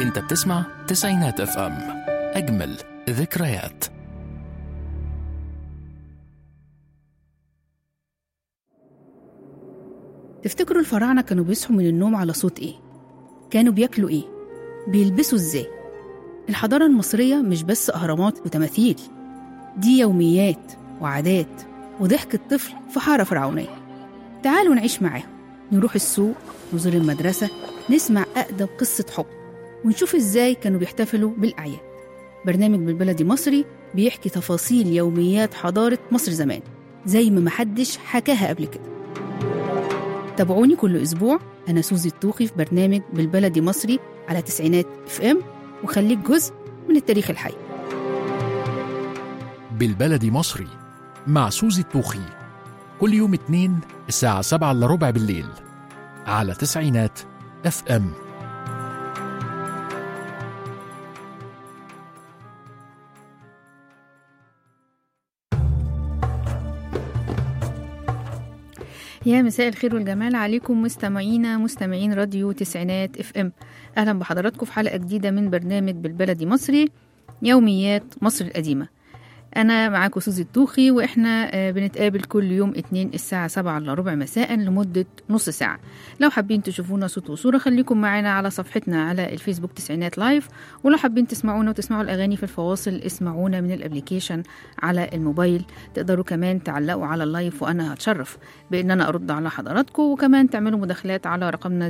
انت بتسمع تسعينات اف ام اجمل ذكريات تفتكروا الفراعنة كانوا بيصحوا من النوم على صوت إيه؟ كانوا بياكلوا إيه؟ بيلبسوا إزاي؟ الحضارة المصرية مش بس أهرامات وتماثيل دي يوميات وعادات وضحك الطفل في حارة فرعونية تعالوا نعيش معاهم نروح السوق نزور المدرسة نسمع أقدم قصة حب ونشوف إزاي كانوا بيحتفلوا بالأعياد برنامج بالبلدي مصري بيحكي تفاصيل يوميات حضارة مصر زمان زي ما محدش حكاها قبل كده تابعوني كل أسبوع أنا سوزي الطوخي في برنامج بالبلدي مصري على تسعينات اف ام وخليك جزء من التاريخ الحي بالبلدي مصري مع سوزي الطوخي كل يوم اتنين الساعة سبعة إلا ربع بالليل على تسعينات اف ام يا مساء الخير والجمال عليكم مستمعينا مستمعين راديو تسعينات اف ام اهلا بحضراتكم في حلقه جديده من برنامج بالبلدي مصري يوميات مصر القديمه انا معاكم سوزي الطوخي واحنا آه، بنتقابل كل يوم اتنين الساعه سبعة الا ربع مساء لمده نص ساعه لو حابين تشوفونا صوت وصوره خليكم معانا على صفحتنا على الفيسبوك تسعينات لايف ولو حابين تسمعونا وتسمعوا الاغاني في الفواصل اسمعونا من الابليكيشن على الموبايل تقدروا كمان تعلقوا على اللايف وانا هتشرف بان انا ارد على حضراتكم وكمان تعملوا مداخلات على رقمنا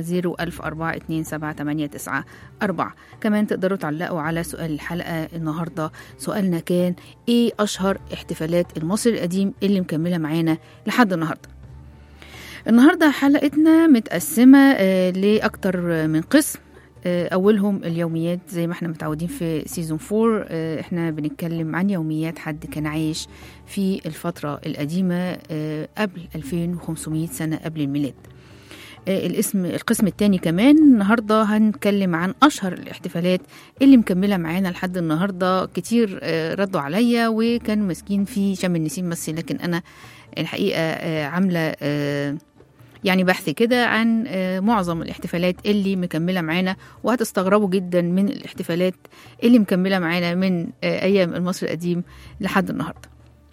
010427894 كمان تقدروا تعلقوا على سؤال الحلقه النهارده سؤالنا كان ايه اشهر احتفالات المصري القديم اللي مكمله معانا لحد النهارده النهارده حلقتنا متقسمه آه، لاكتر من قسم آه، اولهم اليوميات زي ما احنا متعودين في سيزون 4 آه، احنا بنتكلم عن يوميات حد كان عايش في الفتره القديمه آه، قبل 2500 سنه قبل الميلاد آه، الاسم القسم الثاني كمان النهارده هنتكلم عن اشهر الاحتفالات اللي مكمله معانا لحد النهارده كتير آه، ردوا عليا وكانوا ماسكين في شم النسيم بس لكن انا الحقيقه آه، عامله آه، يعني بحث كده عن آه، معظم الاحتفالات اللي مكمله معانا وهتستغربوا جدا من الاحتفالات اللي مكمله معانا من آه، ايام المصري القديم لحد النهارده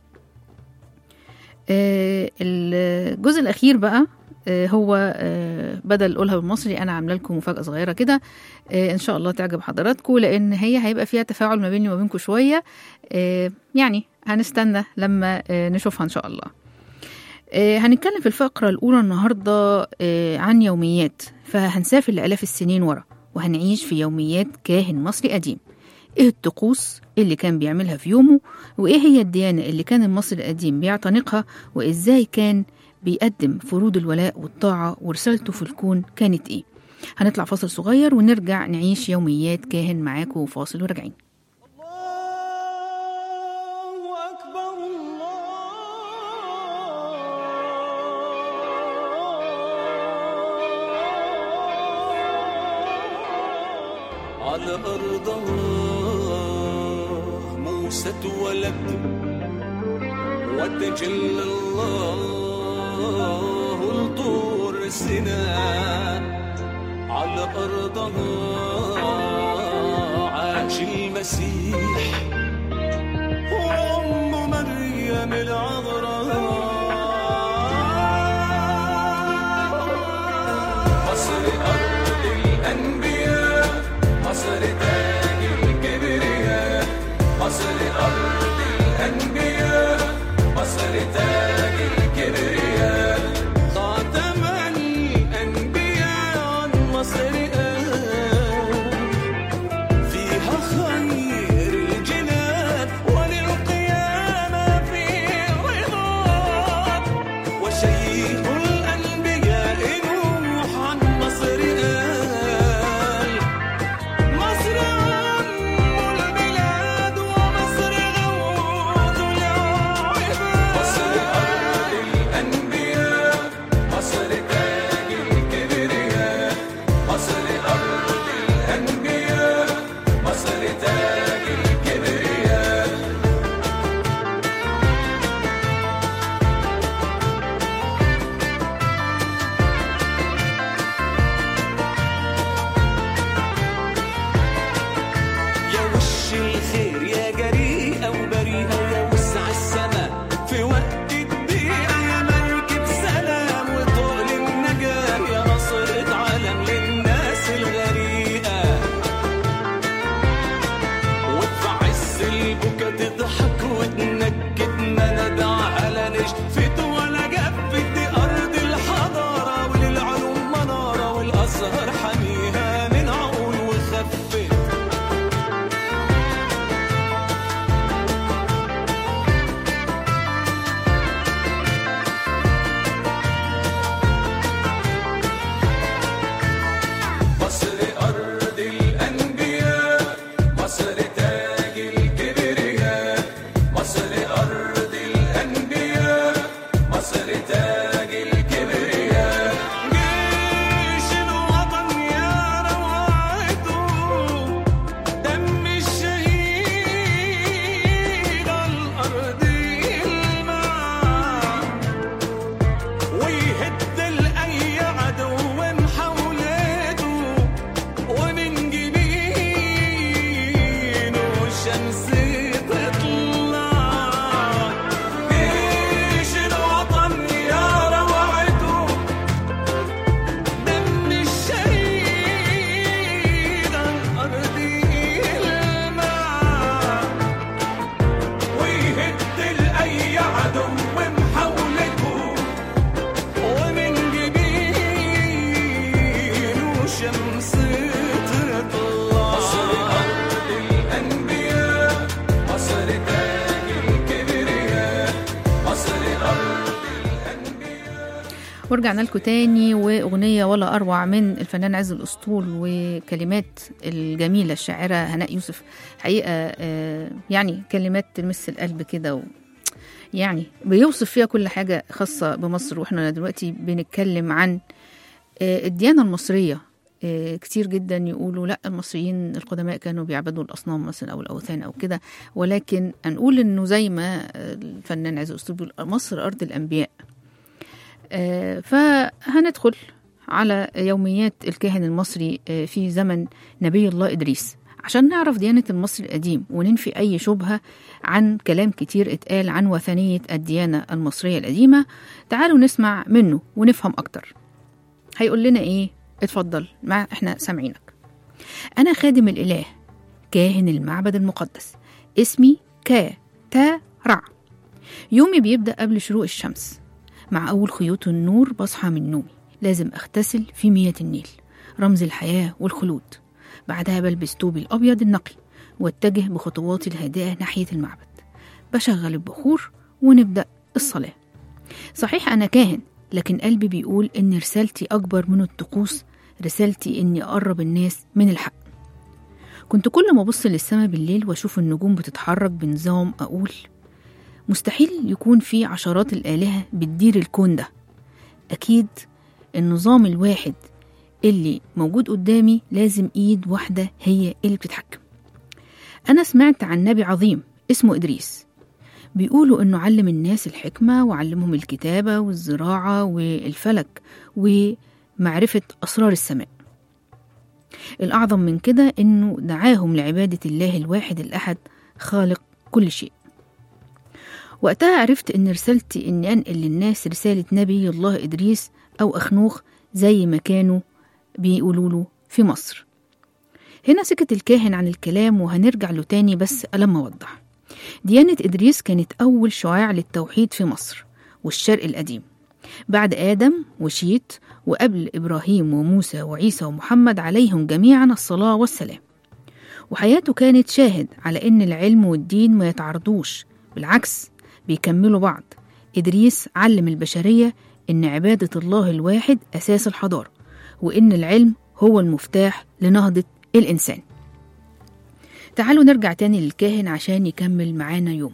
آه، الجزء الاخير بقى آه، هو آه، بدل اقولها بالمصري انا عامله لكم مفاجاه صغيره كده آه، ان شاء الله تعجب حضراتكم لان هي هيبقى فيها تفاعل ما بيني وما بينكم شويه آه، يعني هنستنى لما آه، نشوفها ان شاء الله آه، هنتكلم في الفقرة الأولى النهاردة آه، عن يوميات فهنسافر لآلاف السنين ورا وهنعيش في يوميات كاهن مصري قديم ايه الطقوس اللي كان بيعملها في يومه وايه هي الديانة اللي كان المصري القديم بيعتنقها وازاي كان بيقدم فروض الولاء والطاعة ورسالته في الكون كانت ايه هنطلع فاصل صغير ونرجع نعيش يوميات كاهن معاكم فاصل وراجعين الله أكبر الله على أرضها موسى اتولد وتجلى الله لطور سيناء على أرضها عاش المسيح وأم مريم العذراء مصر أرض الأنبياء مصر تاج الكبرياء مصر أرض الأنبياء مصر تاج الكبرياء خاتم الأنبياء عن مصر آل فيها خير الجنان وللقيامة في رضا وشيخ الأنبياء نوح عن مصر آل مصر أم البلاد ومصر غوث العباد مصر أرض ورجعنا لكم تاني وأغنية ولا أروع من الفنان عز الأسطول وكلمات الجميلة الشاعرة هناء يوسف حقيقة آه، يعني كلمات تلمس القلب كده و يعني بيوصف فيها كل حاجة خاصة بمصر واحنا دلوقتي بنتكلم عن آه، الديانة المصرية آه، كتير جدا يقولوا لا المصريين القدماء كانوا بيعبدوا الأصنام مثلا أو الأوثان أو كده ولكن هنقول إنه زي ما الفنان عز الأسطول بيقول مصر أرض الأنبياء آه، فهندخل على يوميات الكاهن المصري آه، في زمن نبي الله إدريس عشان نعرف ديانة المصري القديم وننفي أي شبهة عن كلام كتير اتقال عن وثنية الديانة المصرية القديمة تعالوا نسمع منه ونفهم أكتر هيقول لنا إيه اتفضل مع احنا سامعينك أنا خادم الإله كاهن المعبد المقدس اسمي كا تا رع يومي بيبدأ قبل شروق الشمس مع أول خيوط النور بصحى من نومي لازم أغتسل في مياه النيل رمز الحياة والخلود بعدها بلبس توبي الأبيض النقي واتجه بخطواتي الهادئة ناحية المعبد بشغل البخور ونبدأ الصلاة صحيح أنا كاهن لكن قلبي بيقول إن رسالتي أكبر من الطقوس رسالتي إني أقرب الناس من الحق كنت كل ما أبص للسماء بالليل وأشوف النجوم بتتحرك بنظام أقول مستحيل يكون في عشرات الآلهة بتدير الكون ده أكيد النظام الواحد اللي موجود قدامي لازم إيد واحدة هي اللي بتتحكم أنا سمعت عن نبي عظيم اسمه إدريس بيقولوا إنه علم الناس الحكمة وعلمهم الكتابة والزراعة والفلك ومعرفة أسرار السماء الأعظم من كده إنه دعاهم لعبادة الله الواحد الأحد خالق كل شيء وقتها عرفت إن رسالتي إني أنقل للناس رسالة نبي الله إدريس أو أخنوخ زي ما كانوا بيقولوا له في مصر هنا سكت الكاهن عن الكلام وهنرجع له تاني بس لما أوضح ديانة إدريس كانت أول شعاع للتوحيد في مصر والشرق القديم بعد آدم وشيت وقبل إبراهيم وموسى وعيسى ومحمد عليهم جميعا الصلاة والسلام وحياته كانت شاهد على إن العلم والدين ما يتعارضوش بالعكس بيكملوا بعض إدريس علم البشرية إن عبادة الله الواحد أساس الحضارة وإن العلم هو المفتاح لنهضة الإنسان تعالوا نرجع تاني للكاهن عشان يكمل معانا يومه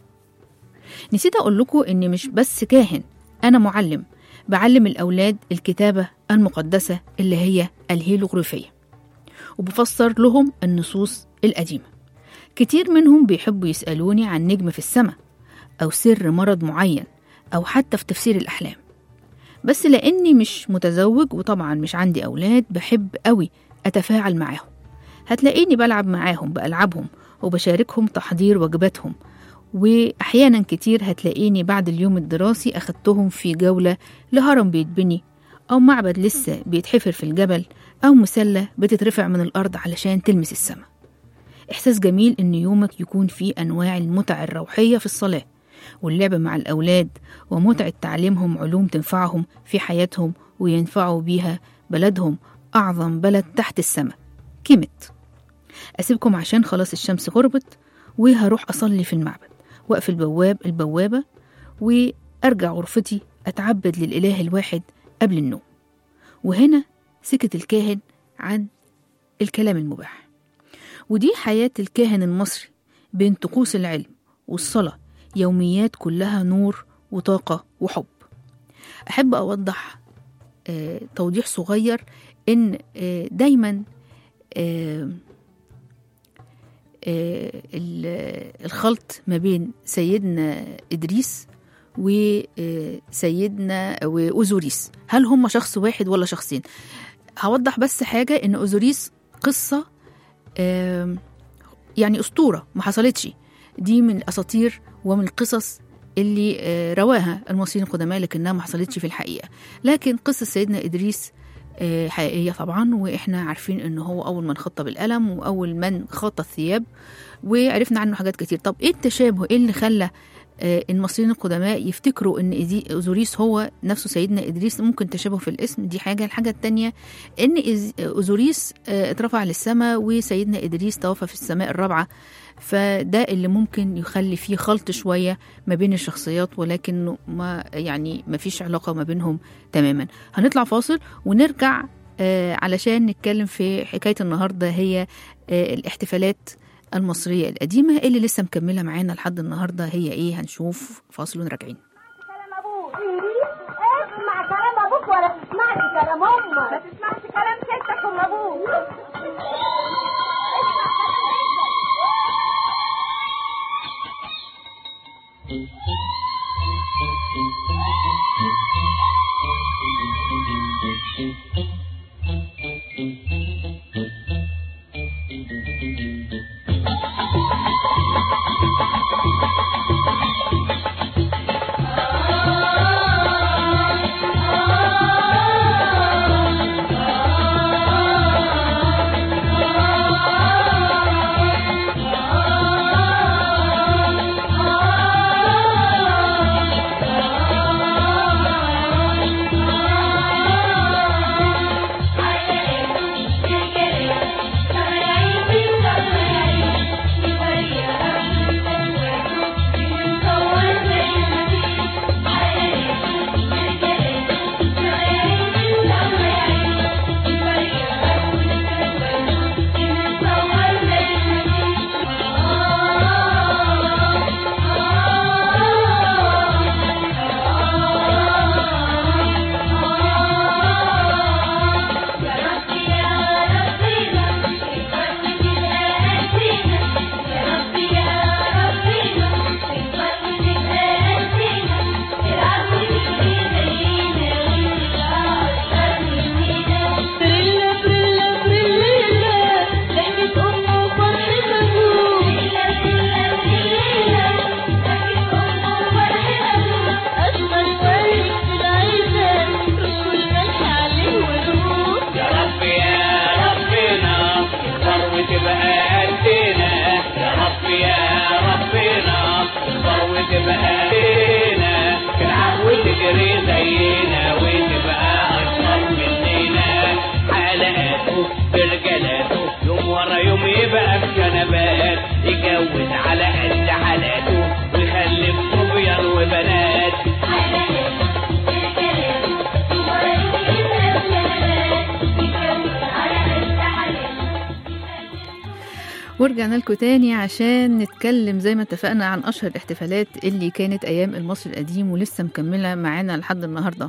نسيت أقول لكم إني مش بس كاهن أنا معلم بعلم الأولاد الكتابة المقدسة اللي هي الهيروغليفية وبفسر لهم النصوص القديمة كتير منهم بيحبوا يسألوني عن نجم في السماء أو سر مرض معين أو حتى في تفسير الأحلام بس لأني مش متزوج وطبعا مش عندي أولاد بحب قوي أتفاعل معاهم هتلاقيني بلعب معاهم بألعابهم وبشاركهم تحضير وجباتهم وأحيانا كتير هتلاقيني بعد اليوم الدراسي أخدتهم في جولة لهرم بيتبني أو معبد لسه بيتحفر في الجبل أو مسلة بتترفع من الأرض علشان تلمس السماء إحساس جميل إن يومك يكون فيه أنواع المتع الروحية في الصلاة واللعب مع الأولاد ومتعة تعليمهم علوم تنفعهم في حياتهم وينفعوا بيها بلدهم أعظم بلد تحت السماء كيمت أسيبكم عشان خلاص الشمس غربت وهروح أصلي في المعبد وأقفل البواب البوابة وأرجع غرفتي أتعبد للإله الواحد قبل النوم وهنا سكت الكاهن عن الكلام المباح ودي حياة الكاهن المصري بين طقوس العلم والصلاة يوميات كلها نور وطاقة وحب أحب أوضح آه توضيح صغير إن آه دايما آه آه الخلط ما بين سيدنا إدريس وسيدنا وأوزوريس هل هم شخص واحد ولا شخصين هوضح بس حاجة إن أوزوريس قصة يعني أسطورة ما حصلتش دي من الأساطير ومن القصص اللي رواها المصريين القدماء لكنها ما حصلتش في الحقيقة لكن قصة سيدنا إدريس حقيقية طبعا وإحنا عارفين إن هو أول من خط بالقلم وأول من خط الثياب وعرفنا عنه حاجات كتير طب إيه التشابه إيه اللي خلى المصريين القدماء يفتكروا ان اوزوريس هو نفسه سيدنا ادريس ممكن تشابه في الاسم دي حاجه الحاجه الثانيه ان اوزوريس اترفع للسماء وسيدنا ادريس توفى في السماء الرابعه فده اللي ممكن يخلي فيه خلط شوية ما بين الشخصيات ولكن ما يعني ما فيش علاقة ما بينهم تماما هنطلع فاصل ونرجع آه علشان نتكلم في حكاية النهاردة هي آه الاحتفالات المصرية القديمة اللي لسه مكملة معانا لحد النهاردة هي ايه هنشوف فاصل ونراجعين كلام ابوك اسمع كلام ابوك ولا تسمعش كلام امك ما تسمعش كلام ستك ام ابوك يا رب يا ربنا اختار وتبقى قدنا يا رب يا ربنا اختار وتبقى قدنا تلعب وتجري زينا وتبقى اشطر مننا حلقاته برجلاته يوم ورا يوم يبقى في كنبات يجوز على قد حالاته ويخلف صبيان وبنات ورجعنا لكم تاني عشان نتكلم زي ما اتفقنا عن اشهر الاحتفالات اللي كانت ايام المصري القديم ولسه مكمله معانا لحد النهارده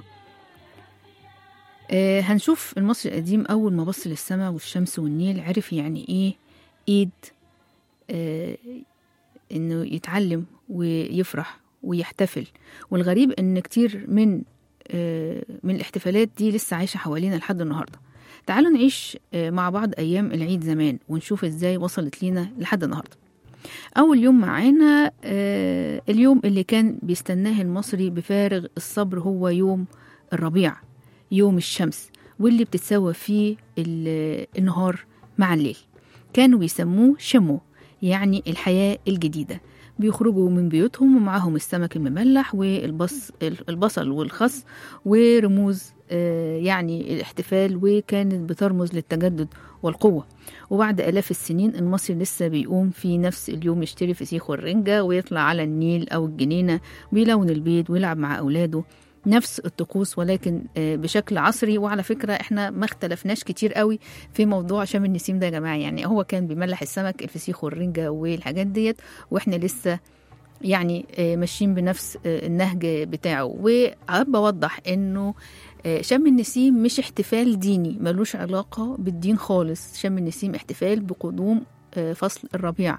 آه هنشوف المصري القديم اول ما بص للسماء والشمس والنيل عرف يعني ايه ايد آه انه يتعلم ويفرح ويحتفل والغريب ان كتير من آه من الاحتفالات دي لسه عايشه حوالينا لحد النهارده تعالوا نعيش آه، مع بعض أيام العيد زمان ونشوف إزاي وصلت لينا لحد النهاردة أول يوم معانا آه، اليوم اللي كان بيستناه المصري بفارغ الصبر هو يوم الربيع يوم الشمس واللي بتتساوى فيه ال- النهار مع الليل كانوا بيسموه شمو يعني الحياة الجديدة بيخرجوا من بيوتهم ومعاهم السمك المملح والبص البصل والخس ورموز آه، يعني الاحتفال وكانت بترمز للتجدد والقوة وبعد آلاف السنين المصري لسه بيقوم في نفس اليوم يشتري فسيخ والرنجة ويطلع على النيل أو الجنينة ويلون البيت ويلعب مع أولاده نفس الطقوس ولكن آه، بشكل عصري وعلى فكرة احنا ما اختلفناش كتير قوي في موضوع شم النسيم ده يا جماعة يعني هو كان بيملح السمك الفسيخ والرنجة والحاجات ديت واحنا لسه يعني آه، ماشيين بنفس آه، النهج بتاعه وحابة أوضح إنه آه، شم النسيم مش احتفال ديني ملوش علاقة بالدين خالص شم النسيم احتفال بقدوم آه، فصل الربيع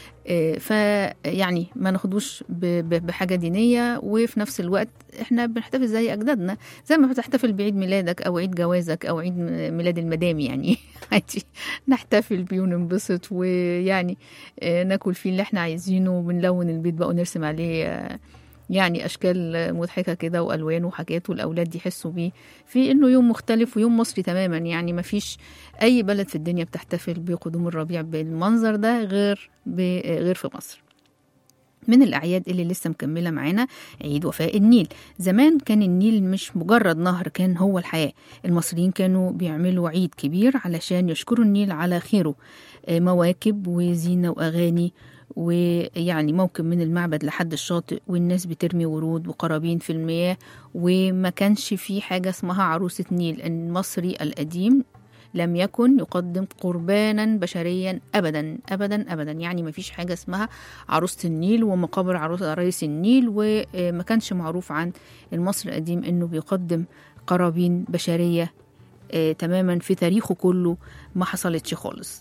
فيعني ما ناخدوش ب- ب- بحاجة دينية وفي نفس الوقت احنا بنحتفل زي أجدادنا زي ما بتحتفل بعيد ميلادك أو عيد جوازك أو عيد م- ميلاد المدام يعني عادي نحتفل بيه وننبسط ويعني آه، ناكل فيه اللي احنا عايزينه ونلون البيت بقى ونرسم عليه آه، يعني اشكال مضحكه كده والوان وحاجات والاولاد يحسوا بيه في انه يوم مختلف ويوم مصري تماما يعني ما فيش اي بلد في الدنيا بتحتفل بقدوم الربيع بالمنظر ده غير ب- غير في مصر من الأعياد اللي لسه مكملة معانا عيد وفاء النيل زمان كان النيل مش مجرد نهر كان هو الحياة المصريين كانوا بيعملوا عيد كبير علشان يشكروا النيل على خيره آه، مواكب وزينة وأغاني ويعني موكب من المعبد لحد الشاطئ والناس بترمي ورود وقرابين في المياه وما كانش في حاجة اسمها عروسة نيل المصري القديم لم يكن يقدم قربانا بشريا ابدا ابدا ابدا يعني ما فيش حاجه اسمها عروسه النيل ومقابر عروس عرايس النيل وما كانش معروف عن المصري القديم انه بيقدم قرابين بشريه آه، تماما في تاريخه كله ما حصلتش خالص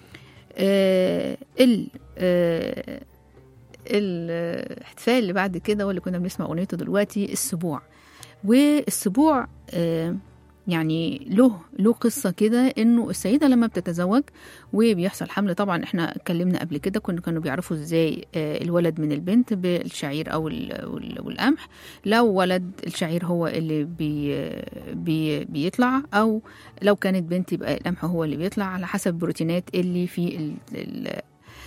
آه، ال آه، الاحتفال اللي بعد كده واللي كنا بنسمع اغنيته دلوقتي السبوع والسبوع آه، يعني له له قصة كده انه السيدة لما بتتزوج وبيحصل حمل طبعا احنا اتكلمنا قبل كده كنا كانوا بيعرفوا ازاي آه، الولد من البنت بالشعير او ال- وال- والقمح لو ولد الشعير هو اللي بي بي بيطلع او لو كانت بنت يبقى القمح هو اللي بيطلع على حسب البروتينات اللي في ال- ال-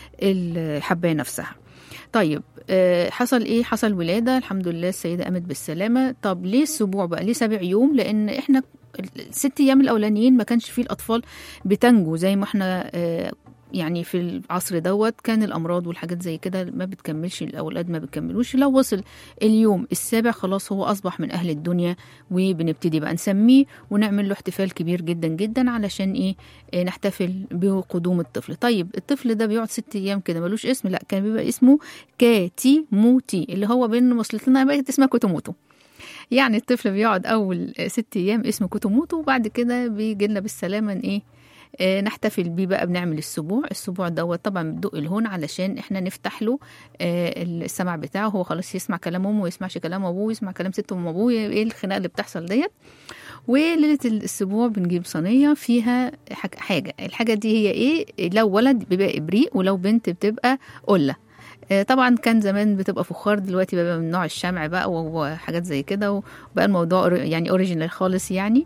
الحباية نفسها طيب آه، حصل ايه حصل ولاده الحمد لله السيده قامت بالسلامه طب ليه السبوع بقى ليه سبع يوم لان احنا الست ايام الاولانيين ما كانش فيه الاطفال بتنجو زي ما احنا آه، يعني في العصر دوت كان الامراض والحاجات زي كده ما بتكملش الاولاد ما بتكملوش لو وصل اليوم السابع خلاص هو اصبح من اهل الدنيا وبنبتدي بقى نسميه ونعمل له احتفال كبير جدا جدا علشان ايه آه، نحتفل بقدوم الطفل طيب الطفل ده بيقعد ست ايام كده ملوش اسم لا كان بيبقى اسمه كاتي موتي اللي هو بين وصلت لنا بقت اسمها كوتوموتو يعني الطفل بيقعد اول ست ايام اسمه كوتوموتو وبعد كده بيجي لنا بالسلامه إن ايه آه، نحتفل بيه بقى بنعمل السبوع السبوع دوت طبعا بندق الهون علشان احنا نفتح له آه، السمع بتاعه هو خلاص يسمع كلام امه ويسمعش كلام ابوه ويسمع كلام ست ام ابوه ايه الخناقه اللي بتحصل ديت وليله الاسبوع بنجيب صينيه فيها حاجه حاجه الحاجه دي هي ايه لو ولد بيبقى ابريق ولو بنت بتبقى قله آه، طبعا كان زمان بتبقى فخار دلوقتي بقى من نوع الشمع بقى وحاجات زي كده وبقى الموضوع أور- يعني اوريجينال خالص يعني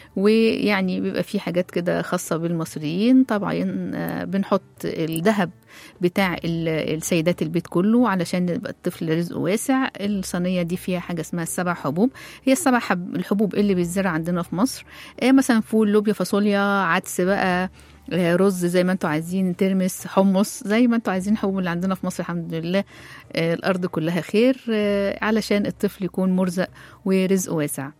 ويعني بيبقى في حاجات كده خاصة بالمصريين طبعا آه، بنحط الذهب بتاع ال- السيدات البيت كله علشان يبقى الطفل رزقه واسع الصينية دي فيها حاجة اسمها السبع حبوب هي السبع حب الحبوب اللي بيتزرع عندنا في مصر آه، مثلا فول لوبيا فاصوليا عدس بقى آه، رز زي ما انتوا عايزين ترمس حمص زي ما انتوا عايزين حبوب اللي عندنا في مصر الحمد لله آه، الارض كلها خير آه، علشان الطفل يكون مرزق ورزقه واسع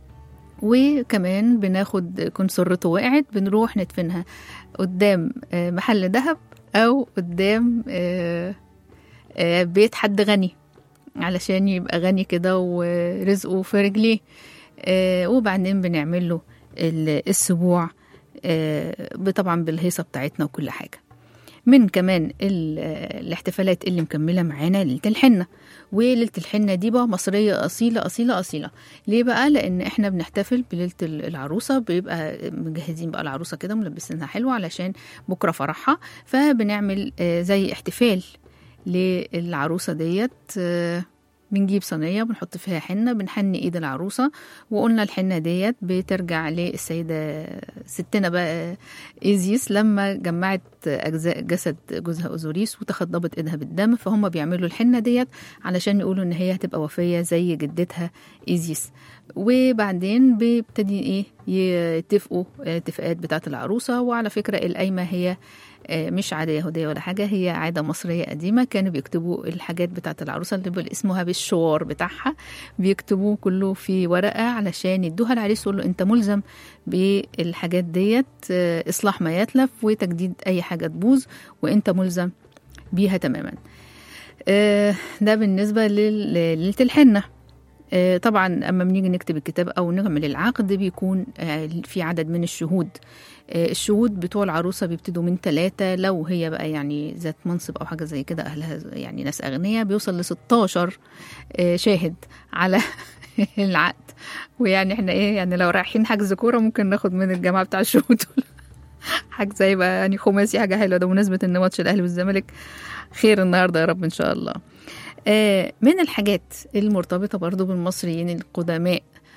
وكمان بناخد كون سرته وقعت بنروح ندفنها قدام آه، محل ذهب او قدام آه، آه، بيت حد غني علشان يبقى غني كده ورزقه في رجليه آه، وبعدين بنعمل له ال- السبوع آه، طبعا بالهيصه بتاعتنا وكل حاجه من كمان ال- آه، الاحتفالات اللي مكمله معانا ليله الحنه وليله الحنه دي بقى مصريه اصيله اصيله اصيله ليه بقى لان احنا بنحتفل بليله ال- العروسه بيبقى مجهزين بقى العروسه كده ملبسينها حلوه علشان بكره فرحها فبنعمل آه، زي احتفال للعروسه ديت آه، بنجيب صينيه بنحط فيها حنه بنحني ايد العروسه وقلنا الحنه ديت بترجع للسيده ستنا بقى ايزيس لما جمعت اجزاء جسد جوزها اوزوريس وتخضبت ايدها بالدم فهم بيعملوا الحنه ديت علشان يقولوا ان هي هتبقى وفيه زي جدتها ايزيس وبعدين بيبتدي ايه يتفقوا الاتفاقات بتاعه العروسه وعلى فكره القايمه هي آه، مش عادة يهودية ولا حاجة هي عادة مصرية قديمة كانوا بيكتبوا الحاجات بتاعة العروسة اللي بال- اسمها بالشوار بتاعها بيكتبوه كله في ورقة علشان يدوها العريس يقول له انت ملزم بالحاجات ديت آه، اصلاح ما يتلف وتجديد اي حاجة تبوظ وانت ملزم بيها تماما آه، ده بالنسبة لل- لليلة الحنة آه، طبعا اما بنيجي نكتب الكتاب او نعمل العقد بيكون آه، في عدد من الشهود آه، الشهود بتوع العروسه بيبتدوا من ثلاثة لو هي بقى يعني ذات منصب او حاجه زي كده اهلها يعني ناس اغنياء بيوصل ل 16 آه، شاهد على العقد ويعني احنا ايه يعني لو رايحين حجز كوره ممكن ناخد من الجماعه بتاع الشهود دول حجز هيبقى يعني خماسي حاجه حلوه ده بمناسبه ان ماتش الاهلي والزمالك خير النهارده يا رب ان شاء الله آه، من الحاجات المرتبطة برضو بالمصريين القدماء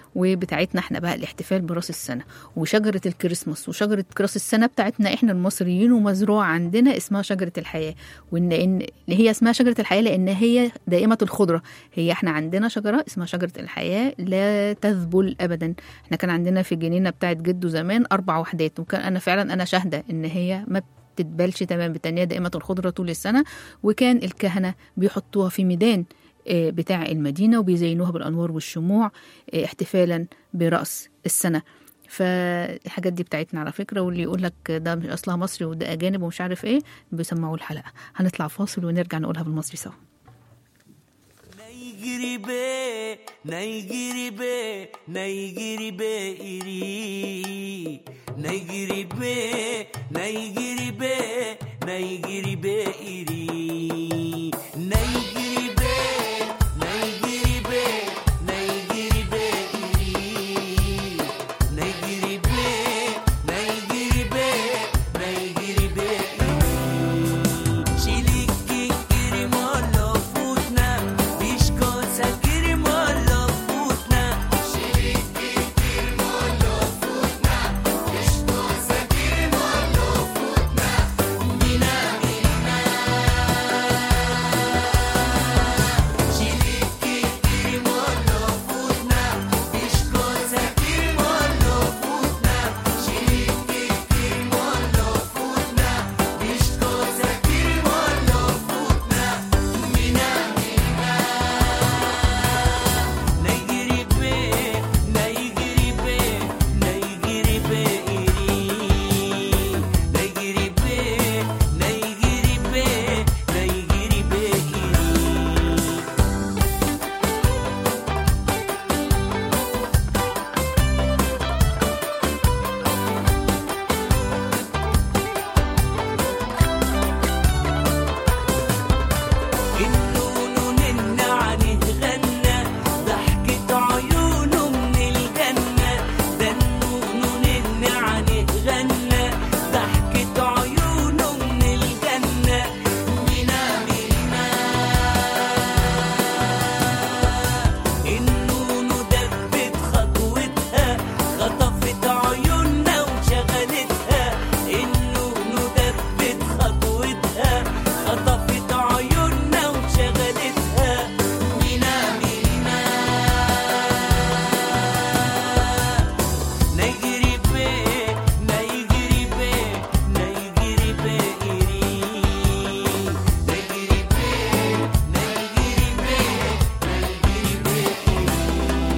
وبتاعتنا احنا بقى الاحتفال براس السنه وشجره الكريسماس وشجره راس السنه بتاعتنا احنا المصريين ومزروعه عندنا اسمها شجره الحياه وان ان هي اسمها شجره الحياه لان هي دائمه الخضره هي احنا عندنا شجره اسمها شجره الحياه لا تذبل ابدا احنا كان عندنا في الجنينه بتاعت جده زمان اربع وحدات وكان انا فعلا انا شاهده ان هي ما بتتبلش تمام بتنية دائمة الخضرة طول السنة وكان الكهنة بيحطوها في ميدان آه، بتاع المدينة وبيزينوها بالأنوار والشموع آه، احتفالا برأس السنة فالحاجات دي بتاعتنا على فكرة واللي يقول لك ده مش أصلها مصري وده أجانب ومش عارف إيه بيسمعوا الحلقة هنطلع فاصل ونرجع نقولها بالمصري سوا Naigiribe, naigiribe, naigiribe iri. Naigiribe, naigiribe, naigiribe iri. Naigiribe, naigiribe, naigiribe iri. Naigiribe, naigiribe, naigiribe iri. Shiliki kirimolo futna, bishkosa kirimolo futna. Shiliki kirimolo futna, bishkosa kirimolo futna. Mina mina. Shiliki kirimolo futna, bishkosa kirimolo futna. Shiliki kirimolo futna, bishkosa kirimolo futna. Mina Naigiribe, naigiribe, naigiribe iri. Naigiribe, naigiribe, naigiribe iri. النون نن عنه غنى ضحكة عيونه من الجنة ده النون نن عنه غنى ضحكة عيونه من الجنة منا منا النون دبت خطوتها خطفت عيوننا وشغلتها النون دبت خطوتها خطفت عيوننا وشغلتها منا منا نجري بيه نجري بيه نجري بيه إري نجري بيه نجري بيه نجري بيه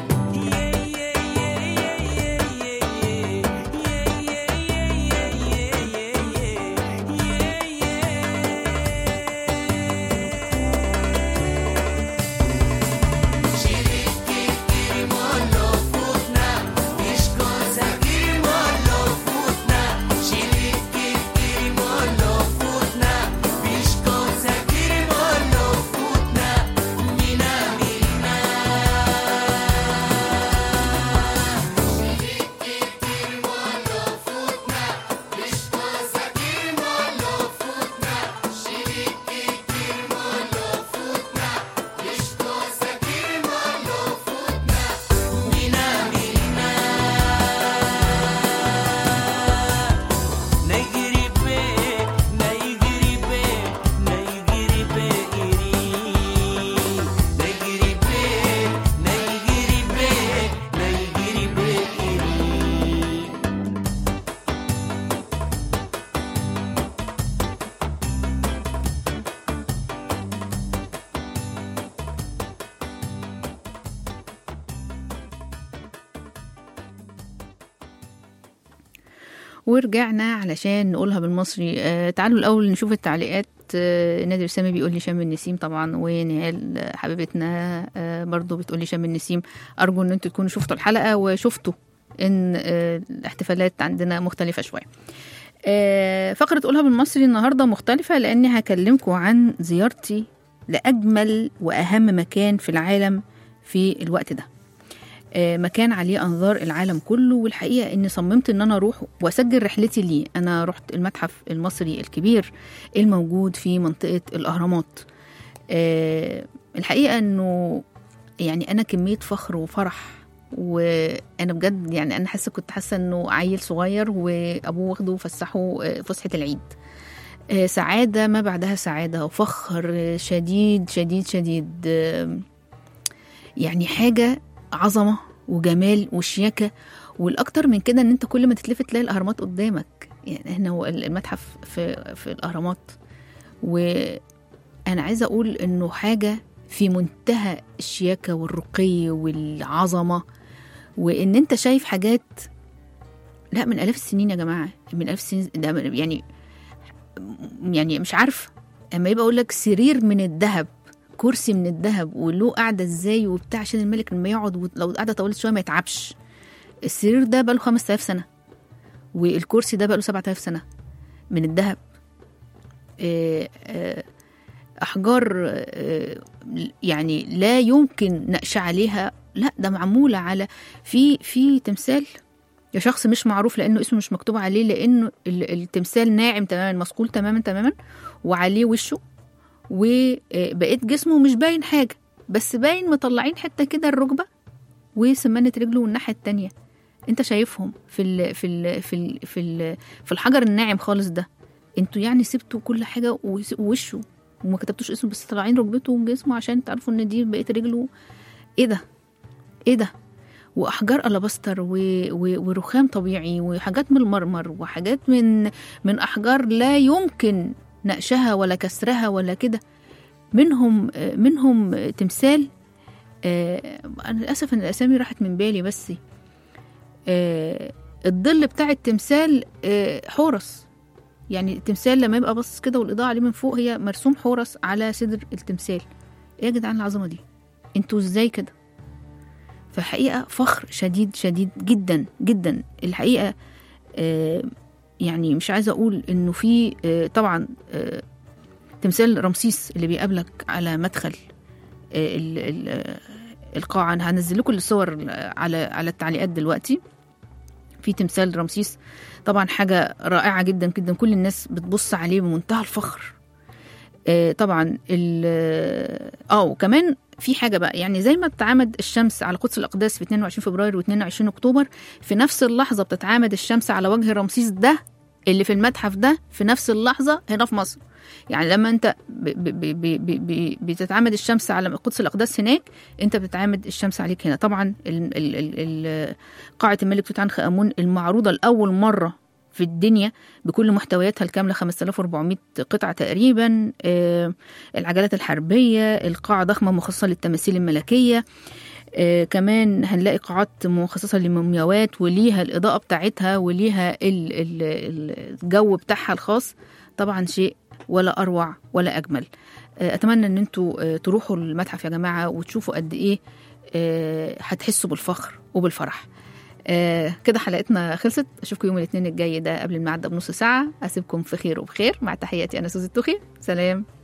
نجري بيه نجري بيه نجري بيه إري نجري بيه نجري بيه نجري بيه إري ورجعنا علشان نقولها بالمصري آه تعالوا الأول نشوف التعليقات آه نادر سامي بيقول لي شم النسيم طبعا ونهال آه، حبيبتنا آه برضو بتقول لي شم النسيم أرجو إن انتوا تكونوا شفتوا الحلقة وشفتوا إن آه الاحتفالات عندنا مختلفة شوية آه فقرة قولها بالمصري النهاردة مختلفة لأني هكلمكم عن زيارتي لأجمل وأهم مكان في العالم في الوقت ده آه، مكان عليه انظار العالم كله والحقيقه اني صممت ان انا اروح واسجل رحلتي ليه انا رحت المتحف المصري الكبير الموجود في منطقه الاهرامات آه، الحقيقه انه يعني انا كميه فخر وفرح وانا بجد يعني انا حاسه كنت حاسه انه عيل صغير وابوه واخده وفسحه آه، فسحه العيد آه، سعاده ما بعدها سعاده وفخر آه، شديد شديد شديد آه، يعني حاجه عظمه وجمال وشياكه والاكتر من كده ان انت كل ما تتلفت تلاقي الاهرامات قدامك يعني احنا هو المتحف في في الاهرامات وانا عايزه اقول انه حاجه في منتهى الشياكه والرقي والعظمه وان انت شايف حاجات لا من الاف السنين يا جماعه من الاف السنين ده من- يعني يعني مش عارفه اما يبقى اقول لك سرير من الذهب كرسي من الذهب وله قاعده ازاي وبتاع عشان الملك لما يقعد لو قاعده طولت شويه ما يتعبش السرير ده بقاله 5000 سنه والكرسي ده بقاله 7000 سنه من الذهب آه، آه، احجار آه، يعني لا يمكن نقش عليها لا ده معموله على في في تمثال يا شخص مش معروف لانه اسمه مش مكتوب عليه لانه ال- التمثال ناعم تماما مصقول تماما تماما وعليه وشه وبقيت جسمه مش باين حاجه بس باين مطلعين حته كده الركبه وسمانه رجله والناحيه التانية انت شايفهم في ال في ال في ال في ال في الحجر الناعم خالص ده انتوا يعني سبتوا كل حاجه وس- ووشه وما كتبتوش اسمه بس طالعين ركبته وجسمه عشان تعرفوا ان دي بقيه رجله ايه ده ايه ده واحجار الابستر و... و... ورخام طبيعي وحاجات من المرمر وحاجات من من احجار لا يمكن نقشها ولا كسرها ولا كده منهم منهم تمثال آه، انا للاسف ان الاسامي راحت من بالي بس آه، الظل بتاع التمثال آه، حورس يعني التمثال لما يبقى باصص كده والاضاءه عليه من فوق هي مرسوم حورس على صدر التمثال ايه يا جدعان العظمه دي انتوا ازاي كده فحقيقه فخر شديد شديد جدا جدا الحقيقه آه، يعني مش عايزه اقول انه في آه، طبعا آه، تمثال رمسيس اللي بيقابلك على مدخل آه، ال- ال- آه، القاعه انا هنزل لكم الصور على على التعليقات دلوقتي في تمثال رمسيس طبعا حاجه رائعه جدا جدا كل الناس بتبص عليه بمنتهى الفخر آه، طبعا ال اه وكمان في حاجه بقى يعني زي ما بتتعامد الشمس على قدس الاقداس في 22 فبراير و22 اكتوبر في نفس اللحظه بتتعامد الشمس على وجه رمسيس ده اللي في المتحف ده في نفس اللحظه هنا في مصر يعني لما انت ب ب ب ب ب ب بتتعامد الشمس على قدس الاقداس هناك انت بتتعامد الشمس عليك هنا طبعا ال ال ال ال قاعه الملك توت عنخ امون المعروضه لاول مره في الدنيا بكل محتوياتها الكامله 5400 قطعه تقريبا آه، العجلات الحربيه القاعه ضخمه مخصصه للتماثيل الملكيه آه، كمان هنلاقي قاعات مخصصة للمومياوات وليها الإضاءة بتاعتها وليها ال- ال- الجو بتاعها الخاص طبعا شيء ولا أروع ولا أجمل آه، أتمنى أن انتوا آه، تروحوا المتحف يا جماعة وتشوفوا قد إيه آه، هتحسوا بالفخر وبالفرح آه، كده حلقتنا خلصت اشوفكم يوم الاثنين الجاي ده قبل الميعاد ده بنص ساعه اسيبكم في خير وبخير مع تحياتي انا سوزي التوخي سلام